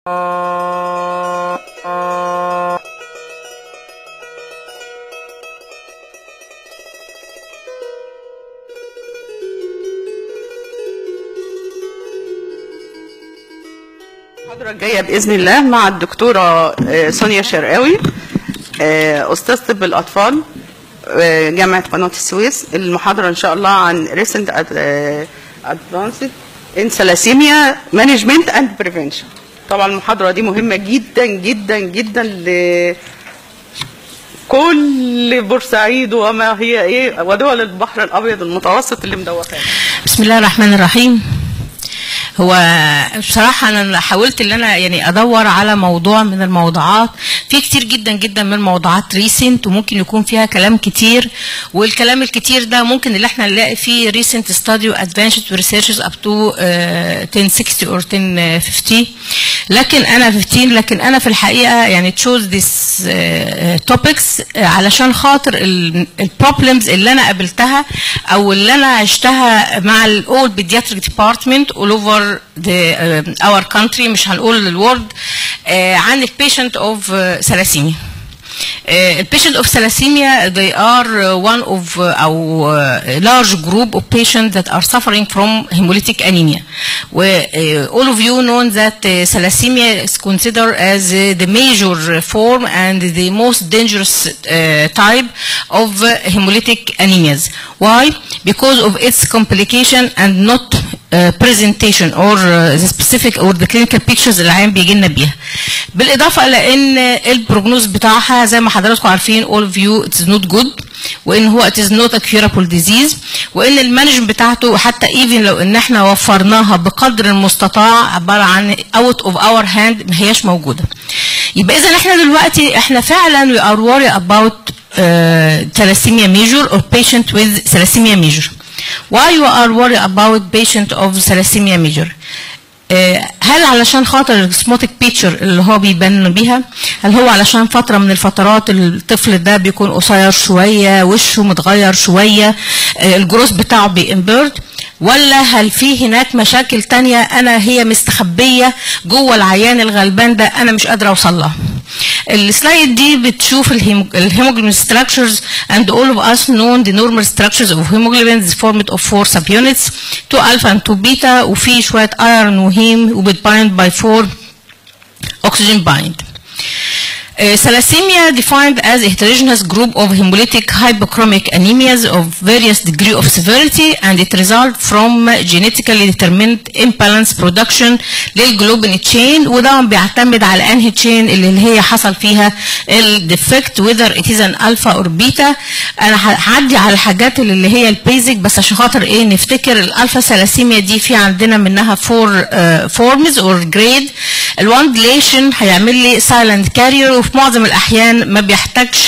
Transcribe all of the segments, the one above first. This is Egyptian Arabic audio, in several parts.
المحاضرة الجاية بإذن الله مع الدكتورة آه، سونيا شرقاوي آه، أستاذ طب الأطفال آه، جامعة قناة السويس المحاضرة إن شاء الله عن recent ad- آه، advanced in thalassemia management and prevention طبعا المحاضرة دي مهمة جدا جدا جدا ل كل بورسعيد وما هي ايه ودول البحر الابيض المتوسط اللي مدوخانا بسم الله الرحمن الرحيم هو بصراحة أنا حاولت إن أنا يعني أدور على موضوع من الموضوعات في كتير جدا جدا من الموضوعات ريسنت وممكن يكون فيها كلام كتير والكلام الكتير ده ممكن اللي احنا نلاقي فيه ريسنت ستادي وادفانسد ريسيرشز اب تو 1060 or 1050 لكن أنا 15 لكن أنا في الحقيقة يعني تشوز ذيس توبكس علشان خاطر البروبلمز اللي أنا قابلتها أو اللي أنا عشتها مع الأول بيدياتريك ديبارتمنت all over the uh, our country مش هنقول الورد uh, عن البيشنت اوف ثلاسيميا البيشنت اوف ثلاسيميا they are uh, one of uh, او uh, large group of patients that are suffering from hemolytic anemia. Where, uh, all of you know that uh, thalassemia is considered as uh, the major form and the most dangerous uh, type of uh, hemolytic anemias. Why? Because of its complication and not uh, presentation or uh, the specific or the clinical pictures اللي العيان بيجي لنا بيها. بالاضافه الى ان البروجنوز بتاعها زي ما حضراتكم عارفين all of you it's not good وان هو it is not a curable disease وان المانجمنت بتاعته حتى even لو ان احنا وفرناها بقدر المستطاع عباره عن out of our hand ما هياش موجوده. يبقى اذا احنا دلوقتي احنا فعلا we are worried about uh, thalassemia major or patient with thalassemia major. Why you are worried about patient of thalassemia major? آه، هل علشان خاطر السموتيك بيتشر اللي هو بيبان بيها هل هو علشان فتره من الفترات الطفل ده بيكون قصير شويه وشه متغير شويه آه، الجروث بتاعه بيمبيرد ولا هل في هناك مشاكل تانية انا هي مستخبيه جوه العيان الغلبان ده انا مش قادره اوصل لها السلايد دي بتشوف الهيموجلوبين structures and all of us know the normal structures of hemoglobin is formed of four subunits 2 alpha and 2 beta وفي شويه iron وهيم وبتبايند by 4 oxygen bind. Uh, thalassemia defined as a heterogeneous group of hemolytic hypochromic anemias of various degree of severity and it results from genetically determined imbalance production للجلوبين chain وده بيعتمد على انهي chain اللي هي حصل فيها الديفكت whether it is an alpha or beta انا هعدي على الحاجات اللي هي البيزك بس عشان خاطر ايه نفتكر الالفا ثلاسيميا دي في عندنا منها فور فورمز اور جريد الوان ديليشن هيعمل لي سايلنت كارير وفي معظم الاحيان ما بيحتاجش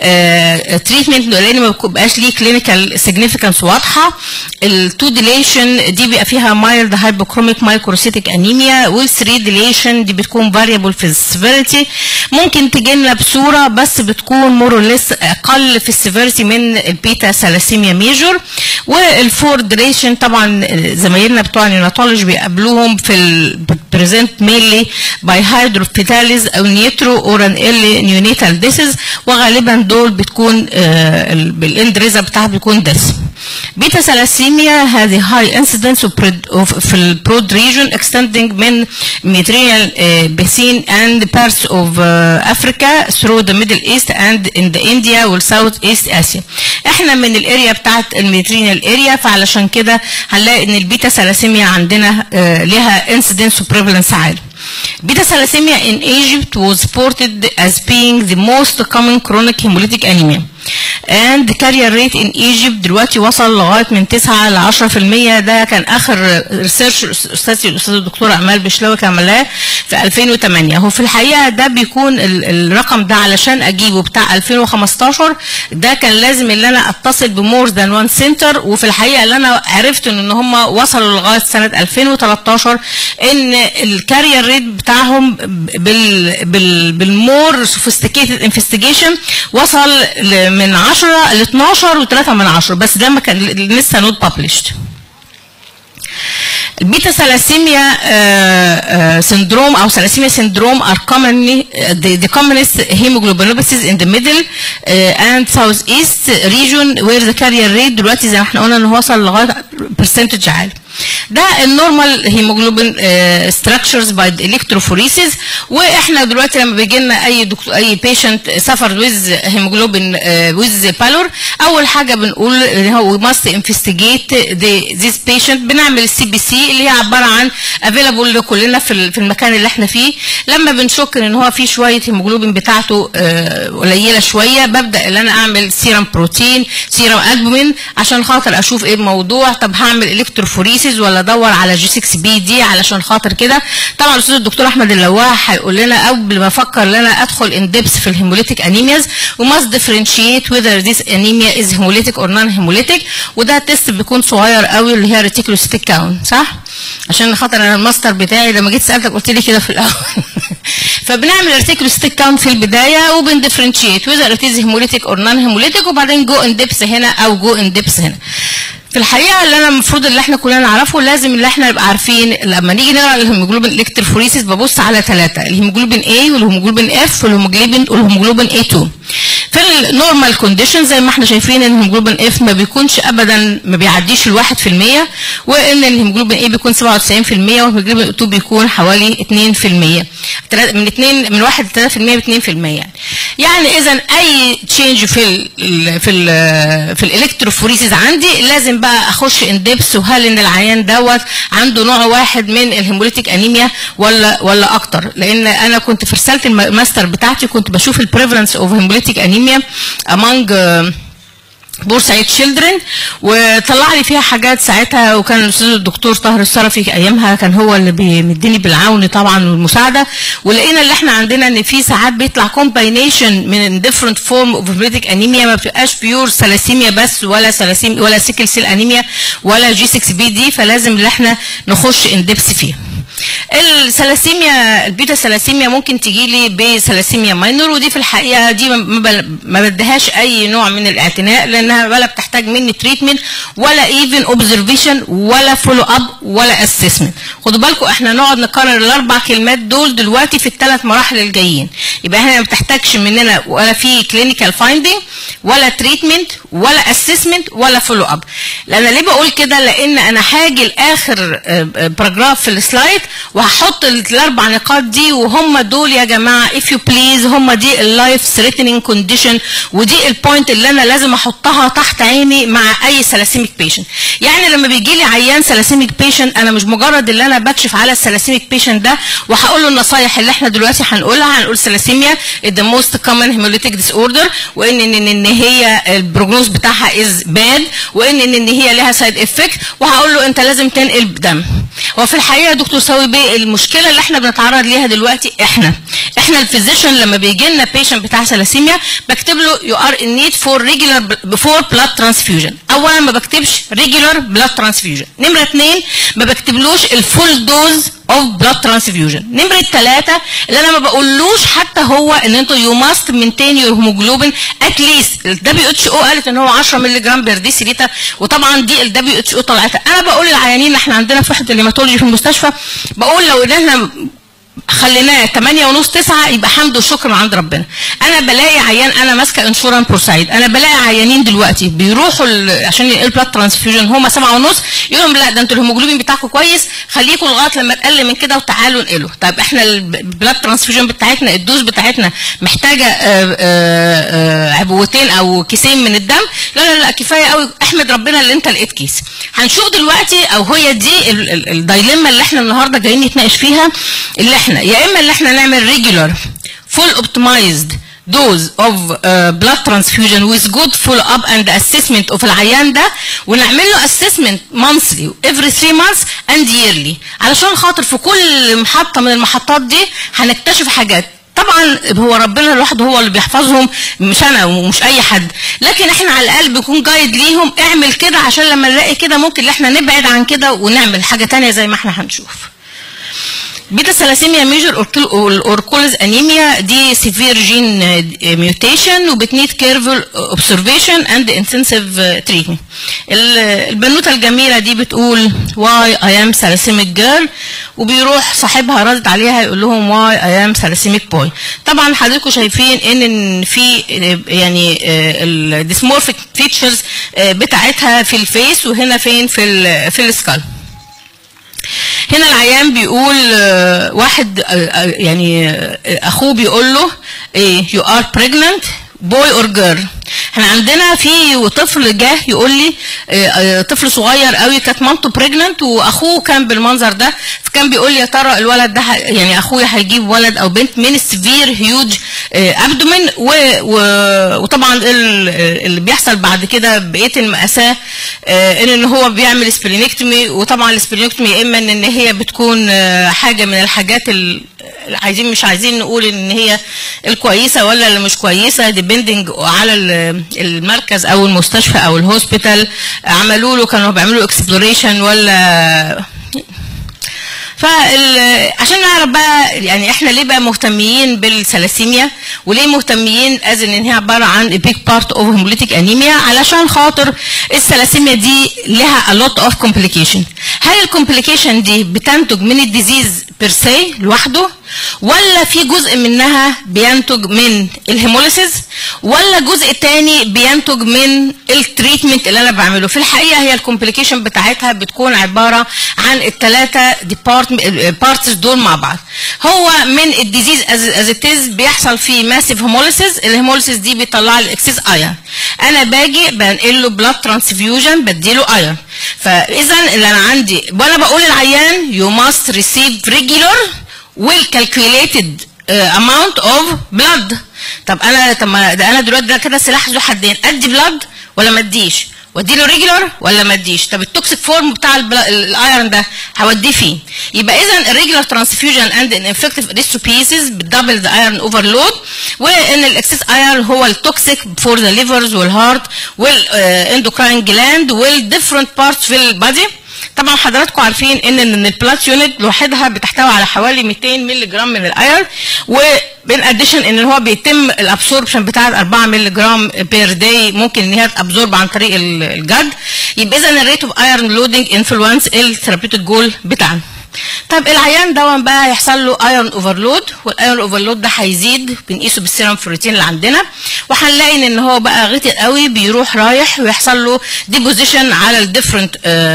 تريتمنت لان ما بيبقاش ليه كلينيكال سيجنيفيكانس واضحه التو ديليشن دي بيبقى فيها مايلد هايبوكروميك مايكروسيتيك انيميا والثري ديليشن دي بتكون فاريبل في السيفيريتي ممكن تجي لنا بصوره بس بتكون مور ليس اقل في السيفيريتي من البيتا ثلاسيميا ميجور والفور ديليشن طبعا زمايلنا بتوع النيوناتولوجي بيقابلوهم في البريزنت مينلي باي هيدروفيتاليز او نيترو اوران ال نيونيتال ديسز وغالبا دول بتكون بالاند ريزا بتاعها بيكون دس بيتا ثلاسيميا هذه هاي انسيدنس في البرود ريجون اكستندنج من ميتريال بيسين اند بارتس اوف افريكا ثرو ذا ميدل ايست اند ان ذا انديا والساوث ايست اسيا احنا من الاريا بتاعت الميترينال اريا فعلشان كده هنلاقي ان البيتا ثلاسيميا عندنا لها انسيدنس وبريفالنس عالي Beta thalassemia in Egypt was reported as being the most common chronic hemolytic anemia. And the carrier rate in Egypt دلوقتي وصل لغايه من 9 ل 10% ده كان اخر ريسيرش استاذي الاستاذ الدكتور امال بشلاوي كان عملاه في 2008 هو في الحقيقه ده بيكون الرقم ده علشان اجيبه بتاع 2015 ده كان لازم ان انا اتصل بمور ذان وان سنتر وفي الحقيقه اللي انا عرفت ان هم وصلوا لغايه سنه 2013 ان الكارير ريت بتاعهم بال بال بالمور سوفيستيكيتد انفستيجيشن وصل من 10 ل 12 و3 من 10 بس ده ما كان لسه نوت ببلشد البيتا ثلاسيميا syndrome او ثلاسيميا syndrome are commonly uh, the, the commonest hemoglobinopathies in the middle uh, and southeast region where the carrier rate دلوقتي زي ما احنا قلنا ان هو وصل لغايه برسنتج عالي ده النورمال هيموجلوبين ستراكشرز باي الكتروفوريسيس واحنا دلوقتي لما بيجي لنا اي دكتور اي بيشنت سفر ويز هيموجلوبين ويز بالور اول حاجه بنقول ان هو وي ماست انفستيجيت ذيس بيشنت بنعمل السي بي سي اللي هي عباره عن افيلابل لكلنا في في المكان اللي احنا فيه لما بنشك ان هو في شويه هيموجلوبين بتاعته قليله شويه ببدا ان انا اعمل سيرم بروتين سيرم البومين عشان خاطر اشوف ايه الموضوع طب هعمل الكتروفوريسيس ولا ادور على جي 6 بي دي علشان خاطر كده طبعا الاستاذ الدكتور احمد اللواح هيقول لنا قبل ما افكر ان انا ادخل ان ديبس في الهيموليتيك انيمياز وماست ديفرنشيت whether this anemia is hemolytic or non hemolytic وده تيست بيكون صغير قوي اللي هي ريتيكولوسيتيك كاونت صح؟ عشان خاطر انا الماستر بتاعي لما جيت سالتك قلت لي كده في الاول فبنعمل ريتيكولوسيتيك كاونت في البدايه وبندفرنشيت whether it is hemolytic or non hemolytic وبعدين جو ان ديبس هنا او جو ان ديبس هنا في الحقيقه اللي انا المفروض اللي احنا كلنا نعرفه لازم اللي احنا نبقى عارفين لما نيجي نقرا الهيموجلوبين الكتروفوريسيس ببص على ثلاثه الهيموجلوبين A والهيموجلوبين F والهيموجلوبين والهيموجلوبين A2 في النورمال كونديشن زي ما احنا شايفين ان الهيموجلوبين اف ما بيكونش ابدا ما بيعديش ال 1% وان الهيموجلوبين اي بيكون 97% والهيموجلوبين 2 بيكون حوالي 2% من 2 من 1 ل 3% ب 2% يعني يعني اذا اي تشينج في ال في ال في الالكتروفوريسيس عندي لازم بقى اخش ان ديبس وهل ان العيان دوت عنده نوع واحد من الهيموليتيك انيميا ولا ولا اكتر لان انا كنت في رساله الماستر بتاعتي كنت بشوف البريفرنس اوف هيموليتيك انيميا among uh, بورسعيد تشيلدرن وطلع لي فيها حاجات ساعتها وكان الاستاذ الدكتور طاهر الصرفي ايامها كان هو اللي بيمدني بالعون طبعا والمساعده ولقينا اللي احنا عندنا ان في ساعات بيطلع كومباينيشن من ديفرنت فورم اوف هيموليتيك انيميا ما بتبقاش بيور سلاسيميا بس ولا سلاسيم ولا سيكل سيل انيميا ولا جي 6 بي دي فلازم ان احنا نخش ان ديبس فيها. السلاسيميا البيتا سلاسيميا ممكن تجي لي بسلاسيميا ماينور ودي في الحقيقه دي ما بديهاش اي نوع من الاعتناء لانها ولا بتحتاج مني تريتمنت ولا ايفن اوبزرفيشن ولا فولو اب ولا اسسمنت خدوا بالكم احنا نقعد نكرر الاربع كلمات دول دلوقتي في الثلاث مراحل الجايين يبقى احنا ما بتحتاجش مننا ولا في كلينيكال فايندنج ولا تريتمنت ولا اسسمنت ولا فولو اب لان ليه بقول كده لان انا هاجي لاخر باراجراف في السلايد وهحط الاربع نقاط دي وهم دول يا جماعه اف يو بليز هم دي اللايف ثريتنينج كونديشن ودي البوينت اللي انا لازم احطها تحت عيني مع اي سلاسيميك بيشنت يعني لما بيجي لي عيان سلاسيميك بيشنت انا مش مجرد اللي انا بكشف على السلاسيميك بيشنت ده وهقول له النصايح اللي احنا دلوقتي هنقولها هنقول سلاسيميا ذا موست كومن هيموليتيك ديس اوردر وان ان ان هي البروجنوز بتاعها از باد وان ان هي لها سايد افكت وهقول له انت لازم تنقل دم وفي الحقيقه دكتور سوي بيه المشكله اللي احنا بنتعرض ليها دلوقتي احنا احنا الفيزيشن لما بيجي لنا بيشنت بتاع سلاسيميا بكتب له يو ار ان نيد فور ريجولار فور بلاد ترانسفيوجن اولا ما بكتبش ريجولار بلاد ترانسفيوجن نمره اثنين ما بكتبلوش الفول دوز اوف بلاد ترانسفيوجن نمره ثلاثه اللي انا ما بقولوش حتى هو ان انتوا يو ماست مينتين يور هيموجلوبين اتليست الدبليو اتش او قالت ان هو 10 مللي جرام بير ديسيليتر وطبعا دي الدبليو اتش او طلعتها انا بقول للعيانين اللي احنا عندنا في وحده الهيماتولوجي في المستشفى بقول لو ان احنا خليناه 8 ونص 9 يبقى حمد وشكر من عند ربنا انا بلاقي عيان انا ماسكه انشوران بورسعيد انا بلاقي عيانين دلوقتي بيروحوا عشان ينقلوا بلاد ترانسفيوجن هم 7 ونص يقول لهم لا ده انتوا الهيموجلوبين بتاعكم كويس خليكم لغايه لما تقل من كده وتعالوا انقلوا طب احنا البلاد ترانسفيوجن بتاعتنا الدوز بتاعتنا محتاجه آآ آآ عبوتين او كيسين من الدم لا لا لا كفايه قوي احمد ربنا اللي انت لقيت كيس هنشوف دلوقتي او هي دي الدايليما اللي احنا النهارده جايين نتناقش فيها اللي احنا يا اما اللي احنا نعمل ريجولار فول اوبتمايزد dose of uh, blood transfusion with good follow up and assessment of العيان ده ونعمل له assessment monthly every 3 months and yearly علشان خاطر في كل محطة من المحطات دي هنكتشف حاجات طبعا هو ربنا لوحده هو اللي بيحفظهم مش انا ومش اي حد لكن احنا على الاقل بنكون جايد ليهم اعمل كده عشان لما نلاقي كده ممكن ان احنا نبعد عن كده ونعمل حاجه تانية زي ما احنا هنشوف بيتا ثلاسيميا ميجر اوركولز انيميا دي سيفير جين ميوتيشن وبتنيد كيرفل اوبزرفيشن اند انتنسيف تريتمنت البنوته الجميله دي بتقول واي اي ام ثلاسيميك جيرل وبيروح صاحبها رد عليها يقول لهم واي اي ام ثلاسيميك بوي طبعا حضراتكم شايفين ان في يعني الديسمورفيك فيتشرز بتاعتها في الفيس وهنا فين في ال في السكال هنا العيان بيقول واحد يعني اخوه بيقول له ايه يو ار بريجننت بوي اور جيرل احنا عندنا في طفل جه يقول لي طفل صغير قوي كانت مامته بريجننت واخوه كان بالمنظر ده فكان بيقول لي يا ترى الولد ده يعني اخويا هيجيب ولد او بنت من السيفير هيوج ابدومين وطبعا اللي بيحصل بعد كده بقيه المأساة ان ان هو بيعمل سبلينكتومي وطبعا السبلينكتومي يا اما ان هي بتكون حاجه من الحاجات اللي عايزين مش عايزين نقول ان هي الكويسه ولا اللي مش كويسه ديبندنج على المركز او المستشفى او الهوسبيتال عملوا له كانوا بيعملوا اكسبلوريشن ولا فعشان نعرف بقى يعني احنا ليه بقى مهتمين بالثلاسيميا وليه مهتمين از ان هي عباره عن بيج بارت اوف هيموليتيك انيميا علشان خاطر الثلاسيميا دي لها a lot of complication هل الكومبليكيشن دي بتنتج من الديزيز بيرسي لوحده ولا في جزء منها بينتج من الهيموليسيس ولا جزء تاني بينتج من التريتمنت اللي انا بعمله في الحقيقه هي الكومبليكيشن بتاعتها بتكون عباره عن الثلاثه بارتس دول مع بعض هو من الديزيز از اتيز بيحصل فيه ماسيف هيموليسيس الهيموليسيس دي بيطلع لي الاكسس ايرون انا باجي بنقل له بلاد ترانسفيوجن بديله ايرون فاذا اللي انا عندي وانا بقول للعيان يو ماست ريسيف ريجولار well calculated uh, amount of blood طب انا طب ما ده انا دلوقتي ده كده سلاح ذو حدين ادي بلاد ولا ما اديش وادي له ريجولار ولا ما اديش طب التوكسيك فورم بتاع الايرون ده هوديه فين يبقى اذا الريجولار ترانسفيوجن اند ان انفكتيف اريثروبيسيس بتدبل ذا ايرون اوفرلود وان الاكسس ايرون هو التوكسيك فور ذا ليفرز والهارت والاندوكراين جلاند والديفرنت بارتس في البادي طبعا حضراتكم عارفين ان ان البلات يونت لوحدها بتحتوي على حوالي 200 مللي جرام من الايرون وبين اديشن ان هو بيتم الابسوربشن بتاع 4 مللي جرام بير داي ممكن ان هي تابزورب عن طريق الجد يبقى اذا الريت اوف ايرون لودنج انفلونس الثيرابيوتيك جول بتاعنا طب العيان دون بقى هيحصل له ايرون اوفرلود والايرون اوفرلود ده هيزيد بنقيسه بالسيرم فروتين اللي عندنا وهنلاقي ان هو بقى غتق قوي بيروح رايح ويحصل له ديبوزيشن على الديفرنت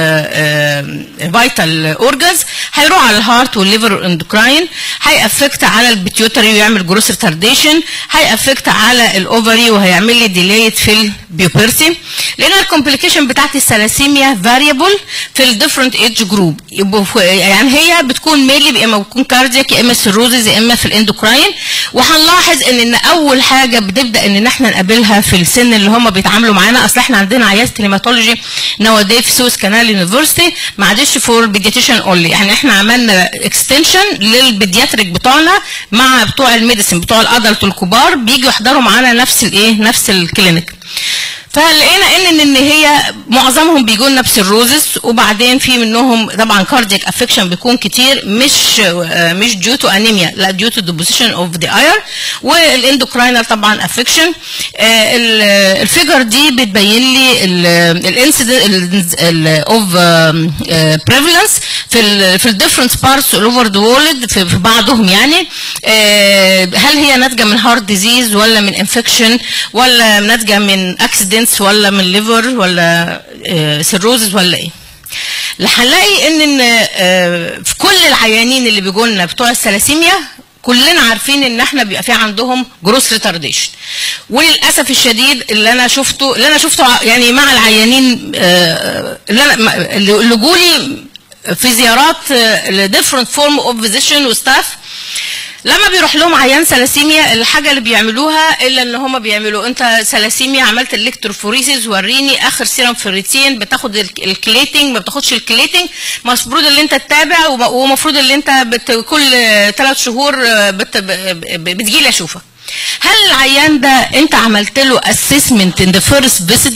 فيتال اورجانز هيروح على الهارت والليفر والاندوكراين هيأفكت على البيتيوتري ويعمل جروس ريتارديشن هيأفكت على الاوفري وهيعمل لي ديليت في البيوبرتي لان الكومبليكيشن بتاعت الثلاسيميا فاريبل في الديفرنت ايدج جروب يعني هي بتكون ميلي يا اما بتكون كاردياك يا اما سيروزز يا اما في الاندوكراين وهنلاحظ ان ان اول حاجه بنبدا ان احنا نقابلها في السن اللي هم بيتعاملوا معانا اصل احنا عندنا عيال هيماتولوجي نوادي في سويس كانال يونيفرستي ما عادش فور بيدياتيشن اونلي يعني احنا عملنا اكستنشن للبيدياتريك بتوعنا مع بتوع الميديسن بتوع الادلت الكبار بيجوا يحضروا معانا نفس الايه نفس الكلينيك فلقينا ان ان هي معظمهم بيجوا لنا بسيروزس وبعدين في منهم طبعا كاردياك افكشن بيكون كتير مش مش ديو تو انيميا لا ديو تو ديبوزيشن اوف ذا اير والاندوكراينال طبعا افكشن الفيجر دي بتبين لي الانسيدنت اوف بريفلنس في ال في الديفرنت بارتس اوفر ذا وورلد في بعضهم يعني هل هي ناتجه من هارت ديزيز ولا من انفكشن ولا ناتجه من اكسيدنت كانسر ولا من ليفر ولا سيروزز ولا ايه هنلاقي ان ان في كل العيانين اللي بيجوا لنا بتوع الثلاسيميا كلنا عارفين ان احنا بيبقى في عندهم جروس ريتارديشن وللاسف الشديد اللي انا شفته اللي انا شفته يعني مع العيانين اللي انا اللي جولي في زيارات لديفرنت فورم اوف فيزيشن وستاف لما بيروح لهم عيان ثلاسيميا الحاجه اللي بيعملوها الا ان هم بيعملوا انت ثلاسيميا عملت الالكتروفوريسيس وريني اخر سيرم فيريتين بتاخد الكليتنج ما بتاخدش الكليتنج المفروض ان انت تتابع ومفروض ان انت بت كل ثلاث شهور بت بتجي لي اشوفك هل العيان ده انت عملت له اسسمنت ان ذا فيرست فيزيت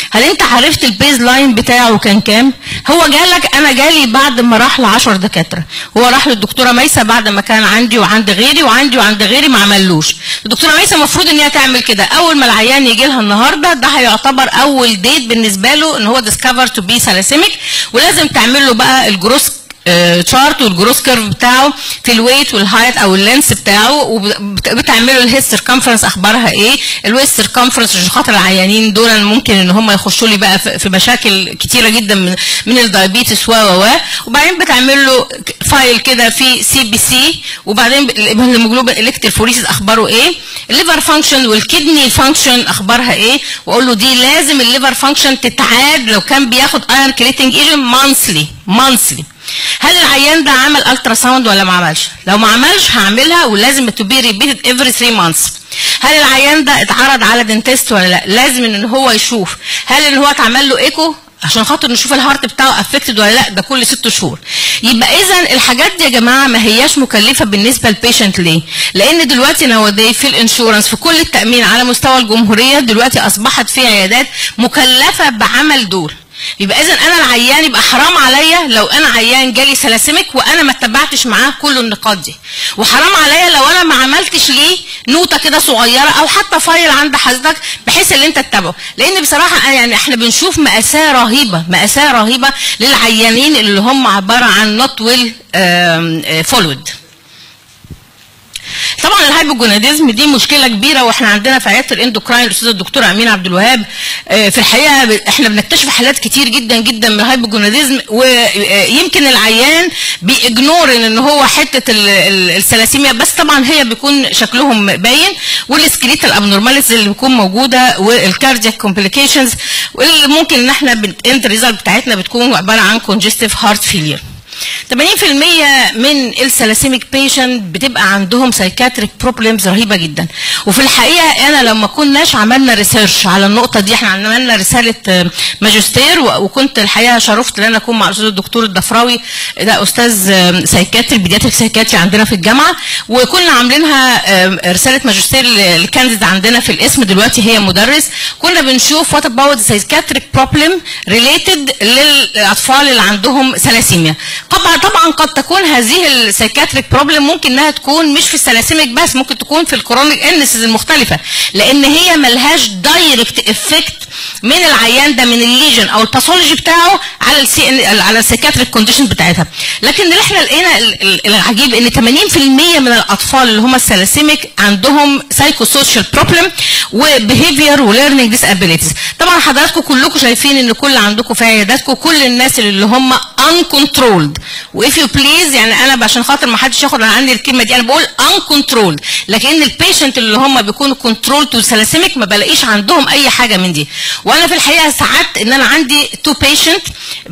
هل انت عرفت البيز لاين بتاعه كان كام هو جالك انا جالي بعد ما راح ل 10 دكاتره هو راح للدكتوره ميسه بعد ما كان عندي وعند غيري وعندي وعند غيري ما عملوش الدكتوره ميسه المفروض ان هي تعمل كده اول ما العيان يجي لها النهارده ده هيعتبر اول ديت بالنسبه له ان هو ديسكفر تو بي سالاسيميك ولازم تعمل له بقى الجروس تشارت والجروس كيرف بتاعه في الويت والهايت او اللينس بتاعه وبتعملوا الهيد سيركمفرنس اخبارها ايه الويست سيركمفرنس عشان خاطر العيانين دول ممكن ان هم يخشوا لي بقى في مشاكل كتيره جدا من من الدايابيتس و و وبعدين بتعمل له فايل كده في سي بي سي وبعدين الهيموجلوبين الكتروفوريسيس اخباره ايه الليفر فانكشن والكدني فانكشن اخبارها ايه واقول له دي لازم الليفر فانكشن تتعاد لو كان بياخد ايرون كريتنج ايجن مانثلي مانثلي هل العيان ده عمل الترا ساوند ولا ما عملش؟ لو ما عملش هعملها ولازم تو بي ريبيتد افري 3 مانثس. هل العيان ده اتعرض على دنتست ولا لا؟ لازم ان هو يشوف هل ان هو اتعمل له ايكو عشان خاطر نشوف الهارت بتاعه افكتد ولا لا ده كل ست شهور يبقى اذا الحاجات دي يا جماعه ما هياش مكلفه بالنسبه للبيشنت ليه لان دلوقتي نوادي في الانشورنس في كل التامين على مستوى الجمهوريه دلوقتي اصبحت في عيادات مكلفه بعمل دول يبقى اذا انا العيان يبقى حرام عليا لو انا عيان جالي سلاسيمك وانا ما اتبعتش معاه كل النقاط دي وحرام عليا لو انا ما عملتش ليه نوته كده صغيره او حتى فايل عند حضرتك بحيث ان انت تتابعه لان بصراحه يعني احنا بنشوف ماساه رهيبه ماساه رهيبه للعيانين اللي هم عباره عن نوت ويل فولود طبعا الهايبوجوناديزم دي مشكله كبيره واحنا عندنا في عياده الاندوكراين الاستاذه الدكتوره امين عبد الوهاب في الحقيقه احنا بنكتشف حالات كتير جدا جدا من الهايبوجوناديزم ويمكن العيان بيجنور ان هو حته السلاسيميا بس طبعا هي بيكون شكلهم باين والسكريتال ابنورماليز اللي بتكون موجوده والكاردياك كومبليكيشنز واللي ممكن ان احنا اند ريزلت بتاعتنا بتكون عباره عن كونجستيف هارت فيلير 80% من السلاسيميك بيشنت بتبقى عندهم سايكاتريك بروبلمز رهيبه جدا وفي الحقيقه انا لما كناش عملنا ريسيرش على النقطه دي احنا عملنا رساله ماجستير وكنت الحقيقه شرفت ان انا اكون مع الاستاذ الدكتور الضفراوي ده استاذ سايكاتري بيدياتريك سايكاتري عندنا في الجامعه وكنا عاملينها رساله ماجستير للكانديد عندنا في الاسم دلوقتي هي مدرس كنا بنشوف وات اباوت سايكاتريك بروبلم ريليتد للاطفال اللي عندهم سلاسيميا طبعا طبعا قد تكون هذه السايكاتريك بروبلم ممكن انها تكون مش في السلاسيميك بس ممكن تكون في الكرونيك انسز المختلفه لان هي ملهاش دايركت افكت من العيان ده من الليجن او الباثولوجي بتاعه على السي على السايكاتريك كونديشن بتاعتها لكن اللي احنا لقينا العجيب ان 80% من الاطفال اللي هم السلاسيميك عندهم سايكو سوشيال بروبلم وبيهيفير وليرنينج ديس ابيليتيز طبعا حضراتكم كلكم شايفين ان كل عندكم في عياداتكم كل الناس اللي هم uncontrolled واف يو بليز يعني انا عشان خاطر ما حدش ياخد عني الكلمه دي انا بقول uncontrolled لكن البيشنت اللي هم بيكونوا كنترول تو سلاسيميك ما بلاقيش عندهم اي حاجه من دي وانا في الحقيقه ساعدت ان انا عندي تو بيشنت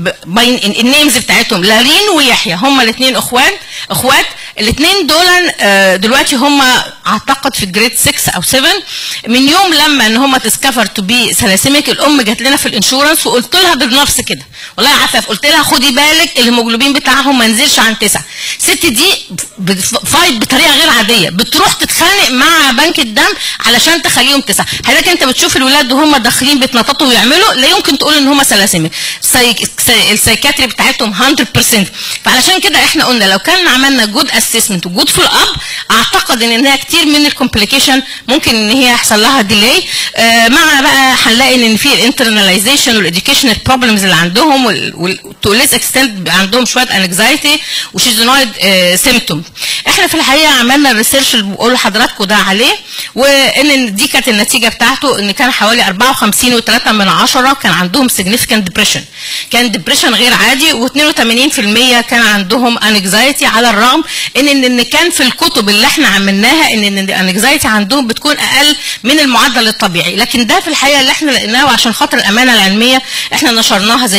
النيمز بتاعتهم لارين ويحيى هم الاثنين اخوان اخوات الاثنين دول دلوقتي هم اعتقد في جريد 6 او 7 من يوم لما ان هم تسكفر تو بي سلاسيميك الام جات لنا في الانشورنس وقلت لها بالنفس كده والله عفاف قلت لها خدي بالك الهيموجلوبين بتاعهم ما نزلش عن تسعه الست دي فايت بطريقه غير عاديه بتروح تتخانق مع بنك الدم علشان تخليهم تسعه حضرتك انت بتشوف الولاد وهم داخلين بيتنططوا ويعملوا لا يمكن تقول ان هم سلاسيميك السايكاتري بتاعتهم 100% فعلشان كده احنا قلنا لو كان عملنا جود اسسمنت وجود فول اب اعتقد ان انها كتير من الكومبليكيشن ممكن ان هي يحصل لها ديلي آه مع بقى هنلاقي ان في الانترناليزيشن والاديوكيشنال بروبلمز اللي عندهم تو ليس اكستنت عندهم شويه انكزايتي وشيزونويد سيمتوم احنا في الحقيقه عملنا الريسيرش اللي بقول لحضراتكم ده عليه وان دي كانت النتيجه بتاعته ان كان حوالي 54 و3 من عشرة كان عندهم significant ديبريشن كان ديبريشن غير عادي و82% كان عندهم انكزايتي على الرغم ان ان كان في الكتب اللي احنا عملناها ان الانكزايتي عندهم بتكون اقل من المعدل الطبيعي لكن ده في الحقيقه اللي احنا لقيناه وعشان خاطر الامانه العلميه احنا نشرناها زي كده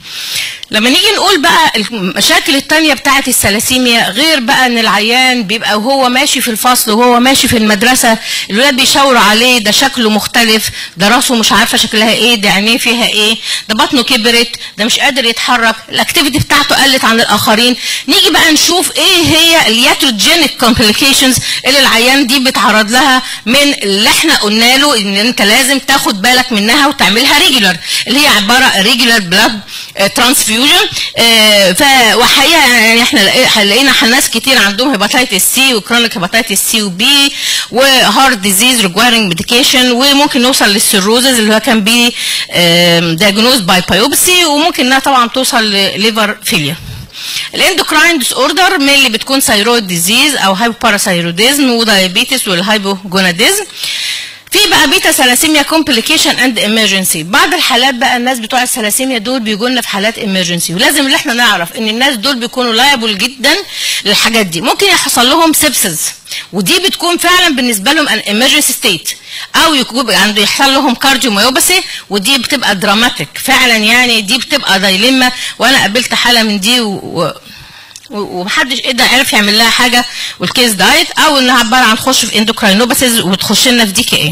لما نيجي نقول بقى المشاكل التانية بتاعة الثلاسيميا غير بقى ان العيان بيبقى وهو ماشي في الفصل وهو ماشي في المدرسة الولاد بيشاوروا عليه ده شكله مختلف ده راسه مش عارفة شكلها ايه ده عينيه فيها ايه ده بطنه كبرت ده مش قادر يتحرك الاكتيفيتي بتاعته قلت عن الاخرين نيجي بقى نشوف ايه هي الياتروجينيك كومبليكيشنز اللي العيان دي بيتعرض لها من اللي احنا قلنا له ان انت لازم تاخد بالك منها وتعملها ريجولار اللي هي عباره ريجولار بلاد ترانسفيوجن ف وحقيقه يعني احنا لقينا ناس كتير عندهم هيباتيتس سي وكرونيك هيباتيتس سي وبي وهارت ديزيز ريكوايرنج ميديكيشن وممكن نوصل للسيروزز اللي هو كان بي دايجنوز باي بايوبسي وممكن انها طبعا توصل لليفر فيلير الاندوكراين ديس اوردر من اللي بتكون ثايرويد ديزيز او هايبوباراثايروديزم ودايابيتس والهايبوجوناديزم في بقى بيتا ثلاسيميا كومبليكيشن اند امرجنسي بعض الحالات بقى الناس بتوع الثلاسيميا دول بيجوا لنا في حالات امرجنسي ولازم ان احنا نعرف ان الناس دول بيكونوا لايبل جدا للحاجات دي ممكن يحصل لهم سيبسز ودي بتكون فعلا بالنسبه لهم ان امرجنسي ستيت او يكون عنده يحصل لهم كارديو مايوباثي ودي بتبقى دراماتيك فعلا يعني دي بتبقى دايليما وانا قابلت حاله من دي و... و... ومحدش قدر عرف يعمل لها حاجه والكيس دايت او انها عباره عن تخش في اندوكراينوباثيز وتخش لنا في دي كي ايه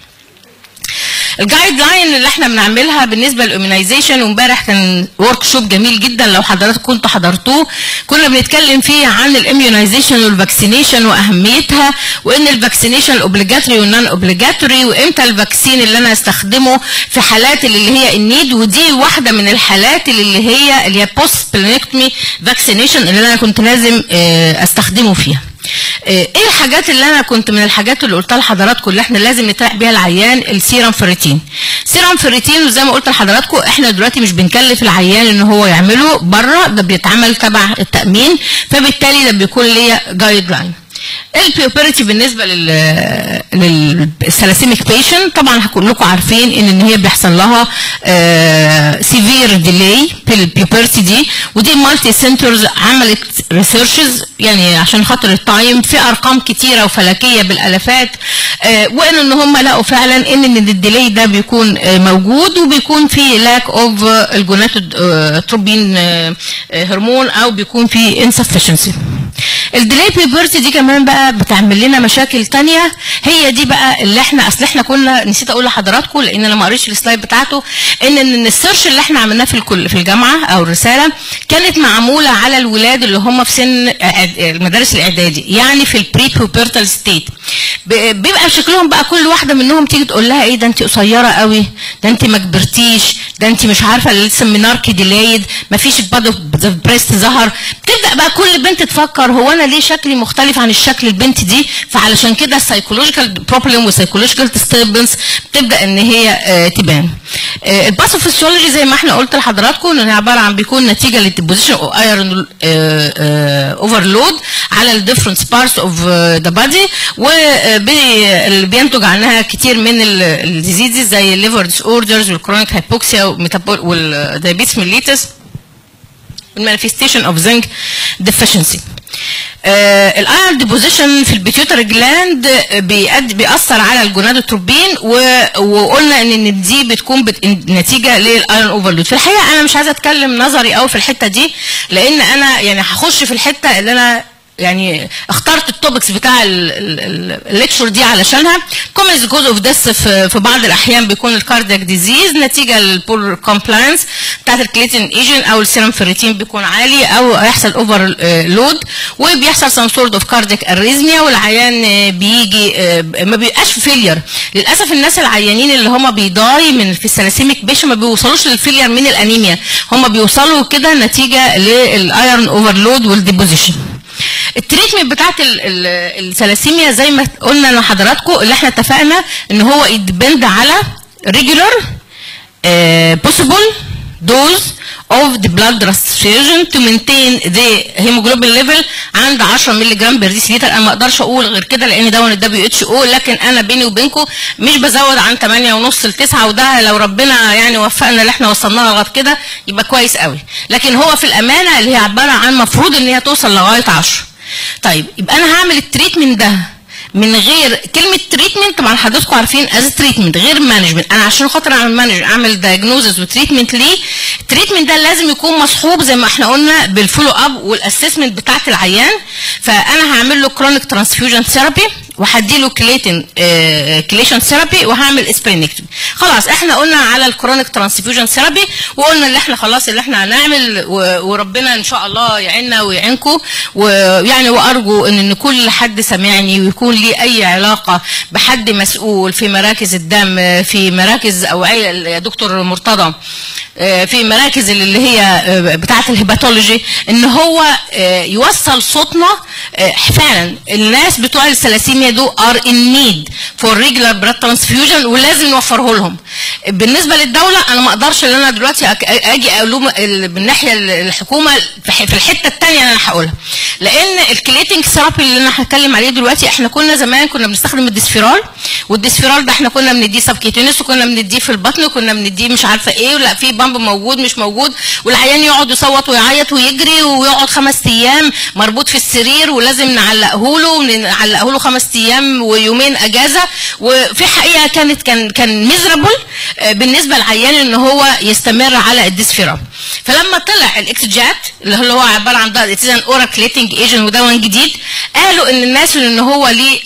الجايد لاين اللي احنا بنعملها بالنسبه للاميونايزيشن وامبارح كان ورك شوب جميل جدا لو حضراتكم كنتوا حضرتوه كنا بنتكلم فيه عن الاميونايزيشن والفاكسينيشن واهميتها وان الفاكسينيشن الاوبليجاتوري والنون اوبليجاتوري وامتى الفاكسين اللي انا استخدمه في حالات اللي هي النيد ودي واحده من الحالات اللي هي اللي هي بوست بلانكتمي فاكسينيشن اللي انا كنت لازم استخدمه فيها ايه الحاجات اللي انا كنت من الحاجات اللي قلتها لحضراتكم اللي احنا لازم نتابع بيها العيان السيرم فريتين سيرم فريتين وزي ما قلت لحضراتكم احنا دلوقتي مش بنكلف العيان ان هو يعمله بره ده بيتعمل تبع التامين فبالتالي ده بيكون ليا جايد لاين البيوبرتي بالنسبه لل للثلاسيميك بيشن طبعا كلكم عارفين ان ان هي بيحصل لها سيفير ديلي في البيوبرتي دي ودي مالتي سنترز عملت ريسيرشز يعني عشان خاطر التايم في ارقام كتيره وفلكيه بالالافات آه وان ان هم لقوا فعلا ان ان الديلي ده بيكون آه موجود وبيكون في لاك اوف الجوناتوتروبين هرمون او بيكون في انسفشنسي الديلي بيبرتي دي كمان بقى بتعمل لنا مشاكل تانية هي دي بقى اللي احنا اصل احنا كنا نسيت اقول لحضراتكم لان انا ما قريتش السلايد بتاعته ان ان السيرش اللي احنا عملناه في الكل في الجامعه او الرساله كانت معموله على الولاد اللي هم في سن المدارس الاعدادي يعني في البري بيبرتال ستيت بيبقى شكلهم بقى كل واحده منهم تيجي تقول لها ايه ده انت قصيره قوي ده انت ما كبرتيش ده انت مش عارفه السيميناركي ديلايد ما فيش البادو بريست ظهر بتبدا بقى كل بنت تفكر هو انا ليه شكلي مختلف عن الشكل البنت دي فعلشان كده السايكولوجيكال بروبلم والسايكولوجيكال ديستربنس بتبدا ان هي آه تبان آه الباثوفيسيولوجي زي ما احنا قلت لحضراتكم ان هي عباره عن بيكون نتيجه للديبوزيشن او ايرون اوفرلود على الديفرنت بارتس اوف ذا بادي واللي بينتج عنها كتير من الديزيزز زي الليفر ديس اوردرز والكرونيك هايبوكسيا والدايابيتس ميليتس المانيفستيشن اوف زنك ديفيشنسي الايرون ديبوزيشن في البيتيوتري جلاند بيأدي بيأثر على الجونادوتروبين وقلنا ان دي بتكون بت... نتيجه للايرون اوفرلود في الحقيقه انا مش عايزه اتكلم نظري قوي في الحته دي لان انا يعني هخش في الحته اللي انا يعني اخترت التوبكس بتاع الليكشر دي علشانها كومنز جوز اوف ديس في بعض الاحيان بيكون الكاردياك ديزيز نتيجه للبور كومبلاينس بتاعت الكليتين ايجن او السيرم فيريتين بيكون عالي او يحصل اوفر لود وبيحصل سم سورت اوف كاردياك اريزميا والعيان بيجي ما بيبقاش فيلير للاسف الناس العيانين اللي هم بيضاي من في السلاسيميك بيشن ما بيوصلوش للفيلير من الانيميا هم بيوصلوا كده نتيجه للايرون اوفرلود والديبوزيشن التريتمنت بتاعت الثلاسيميا زي ما قلنا لحضراتكم اللي احنا اتفقنا ان هو يدبند على ريجولار possible dose of the blood transfusion to maintain the hemoglobin level عند 10 مللي جرام بير ديسيليتر انا ما اقدرش اقول غير كده لان ده الدبليو اتش او لكن انا بيني وبينكم مش بزود عن 8 ونص ل 9 وده لو ربنا يعني وفقنا اللي احنا وصلنا لغايه كده يبقى كويس قوي لكن هو في الامانه اللي هي عباره عن مفروض ان هي توصل لغايه 10 طيب يبقى انا هعمل التريتمنت ده من غير كلمه تريتمنت طبعا حضراتكم عارفين از تريتمنت غير مانجمنت انا عشان خاطر اعمل مانج اعمل دايجنوزز وتريتمنت ليه التريتمنت ده لازم يكون مصحوب زي ما احنا قلنا بالفولو اب والاسسمنت بتاعت العيان فانا هعمل له كرونيك ترانسفيوجن ثيرابي وهدي له كليتن كليشن ثيرابي وهعمل اسبرينكتومي خلاص احنا قلنا على الكرونيك ترانسفيوجن ثيرابي وقلنا اللي احنا خلاص اللي احنا هنعمل و- وربنا ان شاء الله يعيننا ويعينكم ويعني وارجو ان إن كل حد سمعني ويكون ليه اي علاقه بحد مسؤول في مراكز الدم في مراكز اوعيه يا دكتور مرتضى آه، في مراكز اللي هي آه، بتاعه الهيباتولوجي ان هو آه، يوصل صوتنا آه، فعلا الناس بتوع الثلاسيميا دول ار ان نيد فور ريجولار براد ترانسفيوجن ولازم نوفره لهم بالنسبه للدوله انا ما اقدرش ان انا دلوقتي أك- اجي اقول لهم ال- من ناحيه ال- الحكومه في ح- في الحته الثانيه اللي انا هقولها لان الكليتنج ثيرابي اللي انا هتكلم عليه دلوقتي احنا كنا زمان كنا بنستخدم الديسفيرال والديسفيرال ده احنا كنا بنديه سبكيتينس وكنا بنديه في البطن وكنا بنديه مش عارفه ايه ولا في بامب موجود مش موجود والعيان يقعد يصوت ويعيط ويجري ويقعد خمس ايام مربوط في السرير ولازم نعلقه له ونعلقه له خمس ايام ويومين اجازه وفي حقيقه كانت كان كان ميزرابل بالنسبه للعيان ان هو يستمر على الديسفيرال فلما طلع الاكسجات اللي هو عباره عن ده اتس ان اورال كليتنج ايجنت ودواء جديد قالوا ان الناس ان هو ليه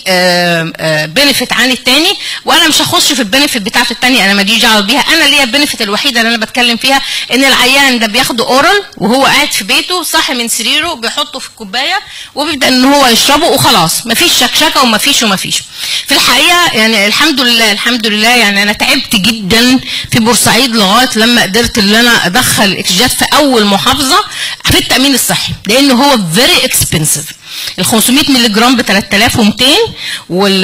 بنفيت عن التاني وانا مش هخش في البنفيت بتاعت التاني انا ماليش دعوه بيها انا ليا البنفيت الوحيده اللي انا بتكلم فيها ان العيان ده بياخده اورال وهو قاعد في بيته صاحي من سريره بيحطه في الكوبايه وبيبدا ان هو يشربه وخلاص مفيش شكشكه ومفيش ومفيش في الحقيقه يعني الحمد لله الحمد لله يعني انا تعبت جدا في بورسعيد لغايه لما قدرت ان انا ادخل الاكسجات في اول محافظه في التامين الصحي لانه هو فيري اكسبنسيف ال 500 مللي جرام ب 3200 وال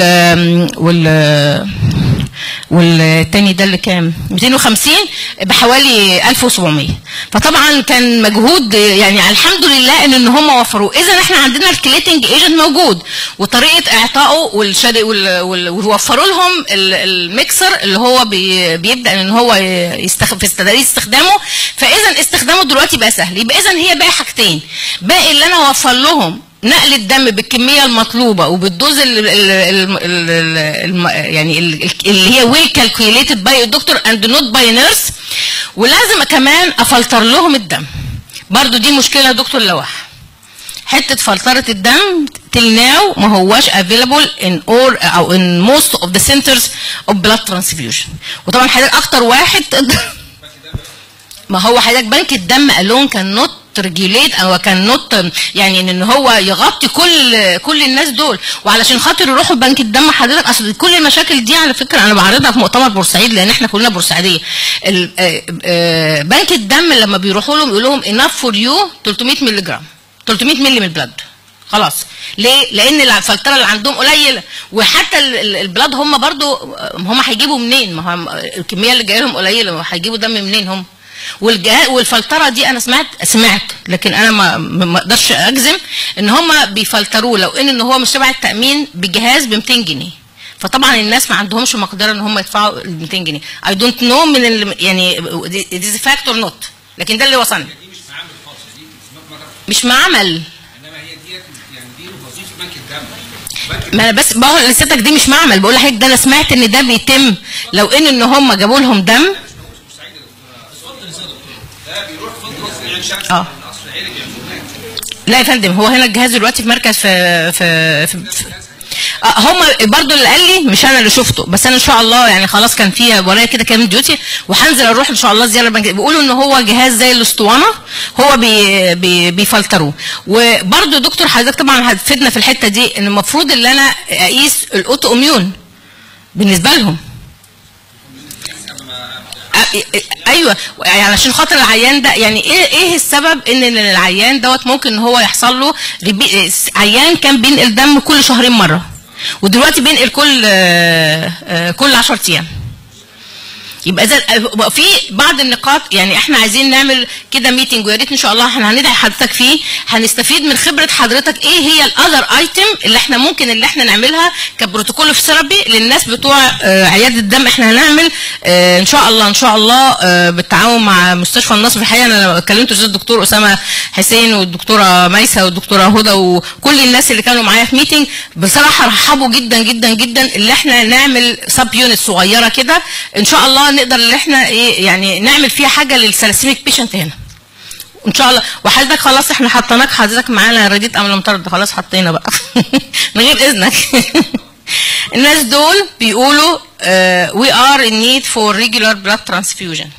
وال والتاني ده اللي كام 250 بحوالي 1700 فطبعا كان مجهود يعني الحمد لله ان ان هم وفروه اذا احنا عندنا الكليتنج ايجنت موجود وطريقه اعطائه والشد وال- وال- ووفروا لهم ال- الميكسر اللي هو بي بيبدا ان هو يستخ... في استداريه استخدامه فاذا استخدامه دلوقتي بقى سهل يبقى اذا هي باقي حاجتين باقي اللي انا اوفر لهم نقل الدم بالكميه المطلوبه وبالدوز ال ال ال ال ال يعني ال- اللي هي ويل كالكوليتد باي الدكتور اند نوت باي نيرس ولازم كمان افلتر لهم الدم برضو دي مشكله يا دكتور لوح حته فلتره الدم till now ما هواش available in all او in most of the centers of blood transfusion وطبعا حضرتك اكتر واحد تقدر ما هو حضرتك بنك الدم الون كان نوت ريجوليت او كان نوت يعني ان هو يغطي كل كل الناس دول وعلشان خاطر يروحوا بنك الدم حضرتك اصل كل المشاكل دي على فكره انا بعرضها في مؤتمر بورسعيد لان احنا كلنا بورسعيديه ال- آه، آه، بنك الدم لما بيروحوا لهم يقول لهم اناف فور يو 300 مللي جرام 300 مللي من البلد خلاص ليه لان الفلتره اللي عندهم قليله وحتى ال- ال- البلاد هم برضو هم هيجيبوا منين ما هم الكميه اللي جايه لهم قليله ما هيجيبوا دم منين هم والجهاز والفلتره دي انا سمعت سمعت لكن انا ما ما ما اقدرش اجزم ان هم بيفلتروه لو ان ان هو مش تبع التامين بجهاز ب 200 جنيه فطبعا الناس ما عندهمش مقدره ان هم يدفعوا ال 200 جنيه اي دونت نو من ال يعني ديز فاكتور نوت لكن ده اللي وصلنا دي مش معامل خاص دي اسمها مجرد مش معمل انما هي ديت يعني دي وظيفه بنك الدم بنك ما انا بس بقول لستك دي مش معمل بقول لحضرتك ده انا سمعت ان ده بيتم لو ان ان هم جابوا لهم دم ده بيروح فندق في عين شمس اه. من قصر عينك يا فلان لا يا فندم هو هنا الجهاز دلوقتي في مركز في في, في, في آه هم برضو اللي قال لي مش انا اللي شفته بس انا ان شاء الله يعني خلاص كان في ورايا كده كام ديوتي وهنزل اروح ان شاء الله زياره بنك بيقولوا ان هو جهاز زي الاسطوانه هو بي بي بيفلتروه وبرضو دكتور حضرتك طبعا هتفيدنا في الحته دي ان المفروض ان انا اقيس الاوتو اميون بالنسبه لهم أ- ايوه يعني علشان خاطر العيان ده يعني ايه ايه السبب ان العيان دوت ممكن ان هو يحصل له ريبي- عيان كان بينقل دم كل شهرين مره ودلوقتي بينقل كل آه، آه، كل 10 ايام يبقى اذا في بعض النقاط يعني احنا عايزين نعمل كده ميتنج ويا ريت ان شاء الله احنا هندعي حضرتك فيه هنستفيد من خبره حضرتك ايه هي الاذر ايتم اللي احنا ممكن اللي احنا نعملها كبروتوكول في ثيرابي للناس بتوع آه، عياده الدم احنا هنعمل آه، ان شاء الله ان شاء الله آه، بالتعاون مع مستشفى النصر الحقيقه انا لما كلمت استاذ الدكتور اسامه حسين والدكتوره ميسه والدكتوره هدى وكل الناس اللي كانوا معايا في ميتنج بصراحه رحبوا جدا جدا جدا اللي احنا نعمل سب يونت صغيره كده ان شاء الله نقدر ان احنا ايه يعني نعمل فيها حاجه للسلاسيميك بيشنت هنا ان شاء الله وحضرتك خلاص احنا حطيناك حضرتك معانا رديت امل مطرد خلاص حطينا بقى من غير اذنك الناس دول بيقولوا وي ار ان نيد فور ريجولار بلاد ترانسفيوجن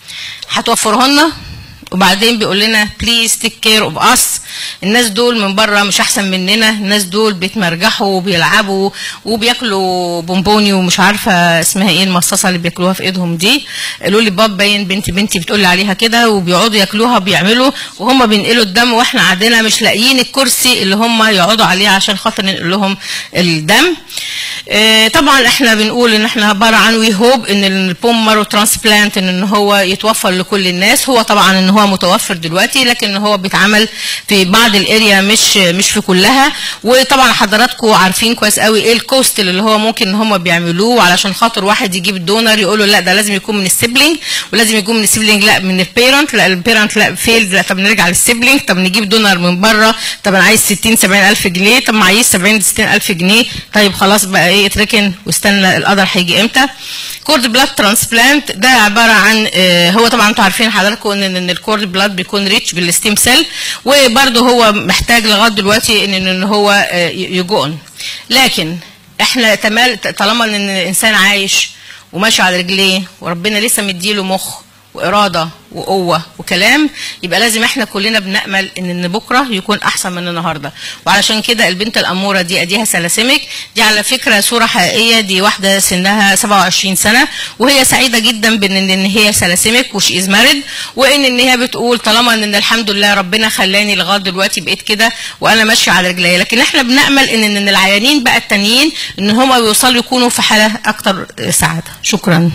هتوفره لنا وبعدين بيقول لنا بليز تيك كير اوف اس الناس دول من بره مش احسن مننا الناس دول بيتمرجحوا وبيلعبوا وبياكلوا بونبوني ومش عارفه اسمها ايه المصاصه اللي بياكلوها في ايدهم دي قالوا لي باب باين بنتي بنتي بتقول لي عليها كده وبيقعدوا ياكلوها بيعملوا وهم بينقلوا الدم واحنا عندنا مش لاقيين الكرسي اللي هم يقعدوا عليه عشان خاطر ننقل لهم الدم آه، طبعا احنا بنقول ان احنا عباره عن وي هوب ان البوم مارو ترانسبلانت ان هو يتوفر لكل الناس هو طبعا ان هو متوفر دلوقتي لكن هو بيتعمل في بعض الاريا مش مش في كلها وطبعا حضراتكم عارفين كويس قوي ايه الكوست اللي هو ممكن ان هم بيعملوه علشان خاطر واحد يجيب الدونر يقول له لا ده لازم يكون من السيبلينج ولازم يكون من السيبلينج لا من البيرنت لا البيرنت لا فيلد لا طب نرجع للسيبلينج طب نجيب دونر من بره طب انا عايز 60 70 الف جنيه طب ما عايز 70 60 الف جنيه طيب خلاص بقى ايه اتركن واستنى القدر هيجي امتى كورد بلاد ترانسبلانت ده عباره عن آه، هو طبعا انتوا عارفين حضراتكم ان ان الكورد بلاد بيكون ريتش بالستيم سيل وبرده هو محتاج لغايه دلوقتي ان ان هو آه، يجون لكن احنا تمال طالما ان الانسان عايش وماشي على رجليه وربنا لسه مديله مخ واراده وقوه وكلام يبقى لازم احنا كلنا بنامل ان ان بكره يكون احسن من النهارده وعلشان كده البنت الاموره دي اديها سلاسيميك دي على فكره صوره حقيقيه دي واحده سنها 27 سنه وهي سعيده جدا بان ان هي سلاسيميك وش از مارد وان ان هي بتقول طالما ان الحمد لله ربنا خلاني لغايه دلوقتي بقيت كده وانا ماشيه على رجليا لكن احنا بنامل ان ان العيانين بقى التانيين ان هم بيوصلوا يكونوا في حاله اكتر سعاده شكرا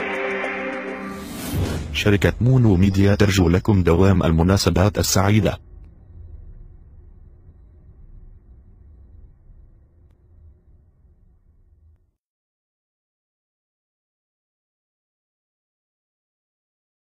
شركة مونو ميديا ترجو لكم دوام المناسبات السعيدة